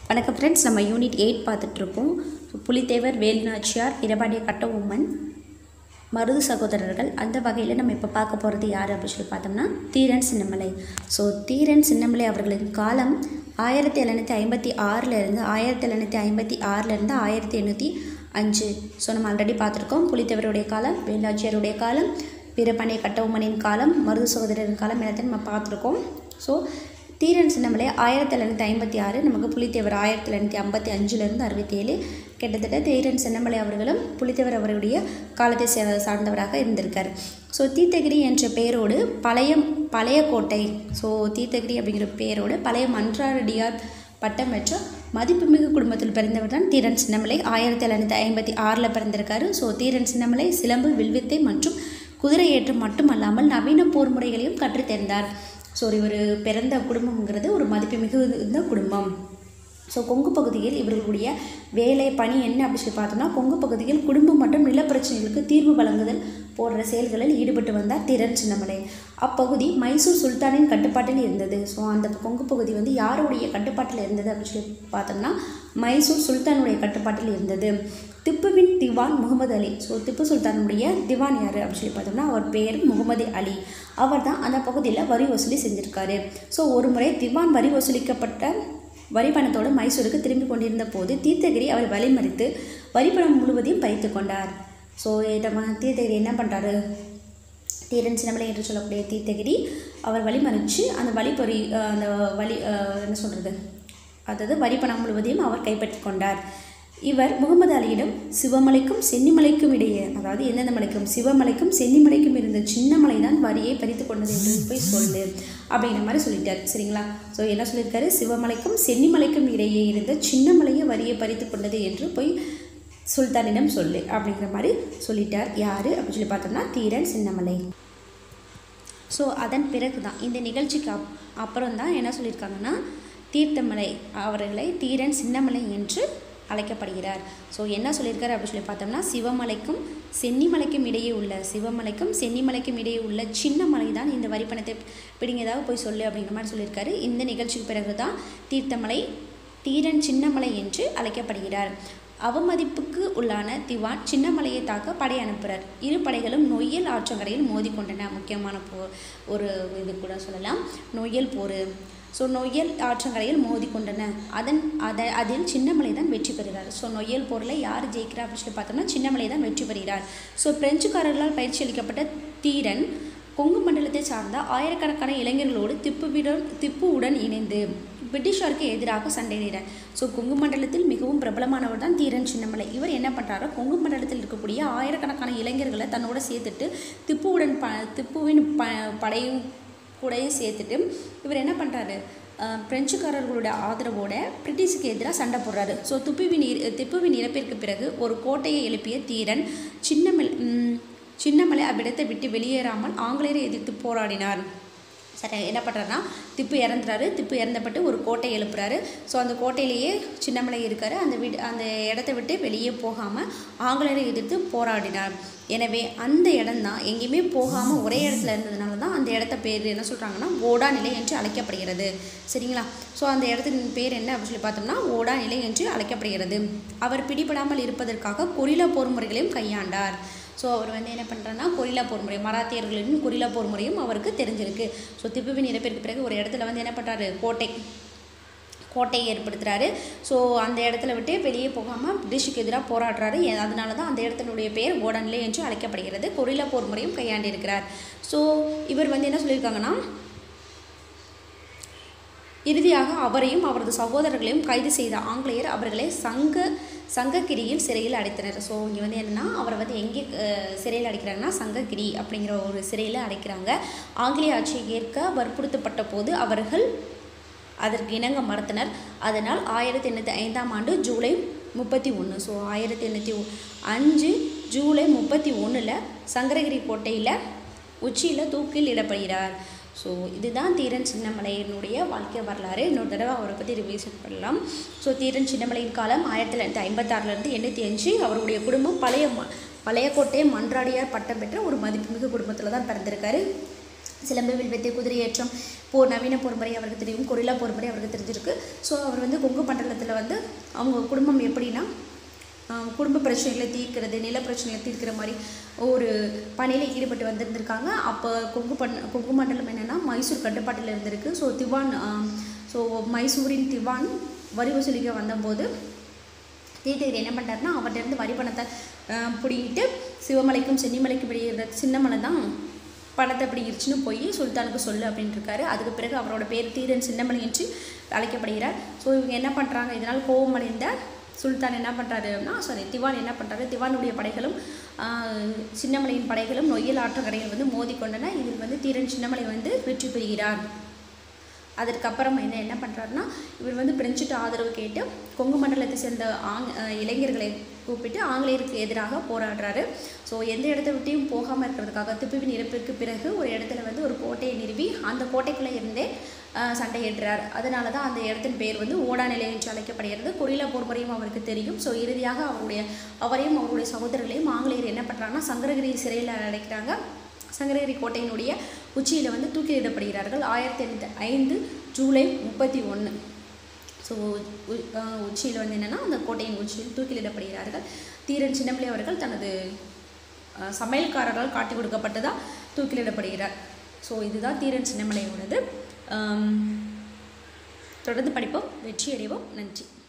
வணக்கம் ஃப்ரெண்ட்ஸ் நம்ம unit eight பார்த்துட்ருக்கோம் புலித்தேவர் வேலுநாச்சியார் இரபாண்டிய கட்டபொம்மன் மருது சகோதரர்கள் அந்த வகையில் நம்ம இப்போ பார்க்க போகிறது யார் அப்படின்னு சொல்லி பார்த்தோம்னா தீரன் சின்னமலை ஸோ தீரன் சின்னமலை அவர்களின் காலம் ஆயிரத்தி எழுநூற்றி ஐம்பத்தி ஆறிலிருந்து ஆயிரத்தி எழுநூற்றி ஐம்பத்தி ஆறிலிருந்து ஆயிரத்தி எண்ணூற்றி அஞ்சு ஸோ நம்ம ஆல்ரெடி பார்த்துருக்கோம் புலித்தேவருடைய காலம் வேலாச்சியாருடைய காலம் வீரபாண்டிய கட்டபொம்மனின் காலம் மருது சகோதரரின் காலம் எல்லாத்தையும் நம்ம பார்த்துருக்கோம் ஸோ தீரன் சின்னமலை ஆயிரத்தி தொள்ளாயிரத்தி ஐம்பத்தி ஆறு நமக்கு புலித்தேவர் ஆயிரத்தி தொள்ளாயிரத்தி ஐம்பத்தி அஞ்சுலேருந்து அறுபத்தி ஏழு கிட்டத்தட்ட தீரன் சின்னமலை அவர்களும் புலித்தேவர் அவருடைய காலத்தை சே- சார்ந்தவராக இருந்திருக்கார் ஸோ தீர்த்தகிரி என்ற பெயரோடு பழைய பழைய கோட்டை ஸோ தீர்த்தகிரி அப்படிங்கிற பெயரோடு பழைய மன்றாரடியார் பட்டம் பெற்ற மதிப்புமிகு குடும்பத்தில் பிறந்தவர் தான் தீரன் சின்னமலை ஆயிரத்தி தொள்ளாயிரத்தி ஐம்பத்தி ஆறில் பிறந்திருக்காரு ஸோ தீரன் சின்னமலை சிலம்பு வில்வித்தை மற்றும் குதிரை ஏற்றம் மட்டுமல்லாமல் நவீன போர் முறைகளையும் கற்றுத் தேர்ந்தார் ஸோ இவர் பிறந்த குடும்பம்ங்கிறது ஒரு மதிப்புமிகு இந்த குடும்பம் ஸோ கொங்கு பகுதியில் இவர்களுடைய வேலை பணி என்ன அப்படின்னு சொல்லி பார்த்தோம்னா கொங்கு பகுதியில் குடும்பம் மற்றும் நிலப்பிரச்சனைகளுக்கு தீர்வு வழங்குதல் போன்ற செயல்களில் ஈடுபட்டு வந்தார் திறன் சின்னமலை அப்பகுதி மைசூர் சுல்தானின் கட்டுப்பாட்டில் இருந்தது ஸோ அந்த கொங்கு பகுதி வந்து யாருடைய கட்டுப்பாட்டில் இருந்தது அப்படின்னு சொல்லி பார்த்தோம்னா மைசூர் சுல்தானுடைய கட்டுப்பாட்டில் இருந்தது திப்புவின் திவான் முகமது அலி ஸோ திப்பு சுல்தானுடைய திவான் யார் அப்படின்னு சொல்லி பார்த்தோம்னா அவர் பெயர் முகமது அலி அவர் தான் அந்த பகுதியில் வரி வசூலி செஞ்சுருக்காரு ஸோ ஒரு முறை திவான் வரி வசூலிக்கப்பட்ட வரி பணத்தோடு மைசூருக்கு திரும்பி கொண்டிருந்த போது தீர்த்தகிரி அவர் வழிமறித்து வரி பணம் முழுவதையும் பறித்து கொண்டார் ஸோ நம்ம தீர்த்தகிரி என்ன பண்ணுறாரு தீரன் சின்னமலை என்று சொல்லக்கூடிய தீர்த்தகிரி அவர் வழிமறித்து அந்த வழிப்பறி அஹ், அந்த வழி அஹ், என்ன சொல்கிறது அதாவது வரி பணம் முழுவதையும் அவர் கைப்பற்றி கொண்டார் இவர் முகமது அலியிடம் சிவமலைக்கும் சென்னிமலைக்கும் இடையே அதாவது எந்தெந்த மலைக்கும் சிவமலைக்கும் சென்னிமலைக்கும் இருந்த சின்ன மலை தான் வரியை பறித்து கொண்டது என்று போய் சொல்லு அப்படிங்கிற மாதிரி சொல்லிட்டார் சரிங்களா ஸோ என்ன சொல்லியிருக்காரு சிவமலைக்கும் சென்னிமலைக்கும் இடையே இருந்த சின்ன மலையை வரியை பறித்து கொண்டது என்று போய் சுல்தானிடம் சொல்லு அப்படிங்கிற மாதிரி சொல்லிட்டார் யார் அப்படின்னு சொல்லி பார்த்தோம்னா தீரன் சின்னமலை ஸோ அதன் பிறகு தான் இந்த நிகழ்ச்சிக்கு அப் அப்புறம் தான் என்ன சொல்லியிருக்காங்கன்னா தீர்த்தமலை அவர்களை தீரன் சின்னமலை என்று அழைக்கப்படுகிறார் ஸோ என்ன சொல்லியிருக்காரு அப்படின்னு சொல்லி பார்த்தோம்னா சிவமலைக்கும் சென்னிமலைக்கும் இடையே உள்ள சிவமலைக்கும் சென்னிமலைக்கும் இடையே உள்ள சின்ன மலை தான் இந்த வரிப்பணத்தை பிடிங்கதாக போய் சொல்லு அப்படிங்கிற மாதிரி சொல்லியிருக்காரு இந்த நிகழ்ச்சிக்கு பிறகு தான் தீர்த்தமலை தீரன் சின்னமலை என்று அழைக்கப்படுகிறார் அவமதிப்புக்கு உள்ளான திவான் சின்னமலையை தாக்க படை அனுப்புகிறார் இரு படைகளும் நொய்யல் ஆற்றங்கரையில் மோதிக்கொண்டன முக்கியமான போ ஒரு இது கூட சொல்லலாம் நொய்யல் போர் ஸோ நொய்யல் ஆற்றங்கரையில் மோதிக்கொண்டன அதன் அதை அதில் சின்னமலை தான் வெற்றி பெறுகிறார் ஸோ நொய்யல் போரில் யார் ஜெயிக்கிறா அப்படின்னு சொல்லி பார்த்தோம்னா சின்னமலை தான் வெற்றி பெறுகிறார் ஸோ பிரெஞ்சுக்காரர்களால் பயிற்சி அளிக்கப்பட்ட தீரன் கொங்கு மண்டலத்தை சார்ந்த ஆயிரக்கணக்கான இளைஞர்களோடு திப்புவிடன் திப்புவுடன் இணைந்து பிரிட்டிஷாருக்கு எதிராக சண்டையிடுறார் ஸோ கொங்கு மண்டலத்தில் மிகவும் பிரபலமானவர் தான் தீரன் சின்னமலை இவர் என்ன பண்ணுறாரு கொங்கு மண்டலத்தில் இருக்கக்கூடிய ஆயிரக்கணக்கான இளைஞர்களை தன்னோட சேர்த்துட்டு திப்புவுடன் ப திப்புவின் ப படையும் கூடயும் சேர்த்துட்டு இவர் என்ன பண்ணுறாரு பிரெஞ்சுக்காரர்களுடைய ஆதரவோட பிரிட்டிஷுக்கு எதிராக சண்டை போடுறாரு ஸோ துப்புவின் இற- திப்புவின் இறப்பிற்கு பிறகு ஒரு கோட்டையை எழுப்பிய தீரன் சின்னமல் ம், சின்னமலை அவ்விடத்தை விட்டு வெளியேறாமல் ஆங்கிலேயரை எதிர்த்து போராடினார் சரி என்ன பண்ணுறாருனா திப்பு இறந்துறாரு திப்பு இறந்தப்பட்டு ஒரு கோட்டை எழுப்புறாரு ஸோ அந்த கோட்டையிலேயே சின்னமலை இருக்காரு அந்த வீடு அந்த இடத்த விட்டு வெளியே போகாமல் ஆங்கிலேயரை எதிர்த்து போராடினார் எனவே அந்த இடம் தான் எங்கேயுமே போகாமல் ஒரே இடத்துல இருந்ததுனால தான் அந்த இடத்த பேர் என்ன சொல்கிறாங்கன்னா ஓடா நிலை என்று அழைக்கப்படுகிறது சரிங்களா ஸோ அந்த இடத்தின் பேர் என்ன அப்படின்னு சொல்லி பார்த்தோம்னா ஓடா நிலை என்று அழைக்கப்படுகிறது அவர் பிடிபடாமல் இருப்பதற்காக கொரில்லா போர் முறைகளையும் கையாண்டார் ஸோ அவர் வந்து என்ன பண்ணுறாருன்னா கொரில்லா போர் முறை மராத்தியர்களின் கொரில்லா போர் முறையும் அவருக்கு தெரிஞ்சிருக்கு ஸோ திப்புவின் இறப்பிற்கு பிறகு ஒரு இடத்துல வந்து என்ன பண்ணுறாரு கோட்டை கோட்டையை ஏற்படுத்துகிறாரு ஸோ அந்த இடத்துல விட்டு வெளியே போகாமல் பிரிட்டிஷுக்கு எதிராக போராடுறாரு ஏ- அதனால தான் அந்த இடத்தினுடைய பெயர் ஓடன்லே என்று அழைக்கப்படுகிறது கொரில்லா போர் முறையும் கையாண்டிருக்கிறார் ஸோ இவர் வந்து என்ன சொல்லியிருக்காங்கன்னா இறுதியாக அவரையும் அவரது சகோதரர்களையும் கைது செய்த ஆங்கிலேயர் அவர்களை சங்க சங்ககிரியில் சிறையில் அடைத்தனர் ஸோ இங்கே வந்து என்னென்னா அவரை வந்து எங்கே அஹ், சிறையில் அடைக்கிறாங்கன்னா சங்ககிரி அப்படிங்கிற ஒரு சிறையில் அடைக்கிறாங்க ஆங்கிலேய ஆட்சியை ஏற்க வற்புறுத்தப்பட்ட போது அவர்கள் அதற்கு இணங்க மறுத்தனர் அதனால் ஆயிரத்தி எண்ணூற்றி ஐந்தாம் ஆண்டு ஜூலை முப்பத்தி ஒன்று ஸோ ஆயிரத்தி எண்ணூற்றி அஞ்சு ஜூலை முப்பத்தி ஒன்றில் சங்கரகிரி கோட்டையில் உச்சியில் தூக்கில் இடப்படுகிறார் ஸோ இதுதான் தீரன் சின்னமலையினுடைய வாழ்க்கை வரலாறு இன்னொரு தடவை அவரை பற்றி ரிவிஷன் பண்ணலாம் ஸோ தீரன் சின்னமலையின் காலம் ஆயிரத்தி தொள்ளாயிரத்தி ஐம்பத்தாறுலேருந்து எண்ணூற்றி அஞ்சு அவருடைய குடும்பம் பழைய ம- பழைய கோட்டை மன்றாடியார் பட்டம் பெற்ற ஒரு மதிப்புமிகு குடும்பத்தில் தான் பிறந்திருக்காரு சிலம்பு வில்வித்தை குதிரையேற்றம் போர் நவீன போர் முறை அவருக்கு தெரியும் கொரில்லா போர் முறை அவருக்கு தெரிஞ்சிருக்கு ஸோ அவர் வந்து கொங்கு மண்டலத்தில் வந்து அவங்க குடும்பம் எப்படின்னா ஆஹ் குடும்ப பிரச்சனைகளை தீர்க்கிறது நில பிரச்சனைகளை தீர்க்கிற மாதிரி ஒரு பணியில் ஈடுபட்டு வந்திருந்திருக்காங்க அப்போ கொங்கு பண் கொங்கு மண்டலம் என்னென்னா மைசூர் கட்டுப்பாட்டில் இருந்திருக்கு ஸோ திவான் ஸோ மைசூரின் திவான் வரி வசூலிக்க வந்தபோது தீர்த்தகிரி என்ன பண்ணுறாருன்னா அவர்கிட்ட இருந்து வரி பணத்தை ஆஹ் பிடிங்கிட்டு சிவமலைக்கும் சென்னிமலைக்கும் இடையே சின்னமலை தான் பணத்தை பிடிக்கிருச்சுன்னு போய் சுல்தானுக்கு சொல்லு அப்படின்ட்டு இருக்காரு அதுக்கு பிறகு அவரோட பேர் தீரன் சின்னமலை என்று அழைக்கப்படுகிறார் ஸோ இவங்க என்ன பண்ணுறாங்க இதனால் கோபமடைந்த சுல்தான் என்ன பண்ணுறாருன்னா சாரி திவான் என்ன பண்ணுறாரு திவானுடைய படைகளும் ஆஹ், சின்னமலையின் படைகளும் நொய்யல் ஆற்றங்கரையில் வந்து மோதிக்கொண்டன இதில் வந்து தீரன் சின்னமலை வந்து வெற்றி பெறுகிறார் அதற்கப்புறம் என்ன என்ன பண்ணுறாருன்னா இவர் வந்து பிரெஞ்சுட்டு ஆதரவு கேட்டு கொங்கு மண்டலத்தை சேர்ந்த ஆங் அஹ் இளைஞர்களை கூப்பிட்டு ஆங்கிலேயருக்கு எதிராக போராடுறாரு ஸோ எந்த இடத்த விட்டையும் போகாமல் இருக்கிறதுக்காக திப்புவின் இறப்பிற்கு பிறகு ஒரு இடத்துல வந்து ஒரு கோட்டையை நிறுவி அந்த கோட்டைக்குள்ளே இருந்தே அஹ், சண்டையிடுறார் அதனால தான் அந்த இடத்தின் பேர் வந்து ஓடாநிலை என்று அழைக்கப்படுகிறது கொரில்லா போர் முறையும் அவருக்கு தெரியும் ஸோ இறுதியாக அவருடைய அவரையும் அவருடைய சகோதரர்களையும் ஆங்கிலேயர் என்ன பண்ணுறாங்கன்னா சங்கரகிரி சிறையில் அடைக்கிறாங்க சங்கரகிரி கோட்டையினுடைய உச்சியில் வந்து தூக்கிலிடப்படுகிறார்கள் ஆயிரத்தி எண்ணூற்றி ஐந்து ஜூலை முப்பத்தி ஒன்று ஸோ உச்சியில் வந்து என்னென்னா அந்த கோட்டையின் உச்சியில் தூக்கிலிடப்படுகிறார்கள் தீரன் சின்னப்பிள்ளை அவர்கள் தனது அஹ், சமையல்காரரால் காட்டி கொடுக்கப்பட்டதாக தூக்கிலிடப்படுகிறார் ஸோ இதுதான் தீரன் சின்னமலையோடது ஆம், தொடர்ந்து படிப்போம் வெற்றி அடைவோம் நன்றி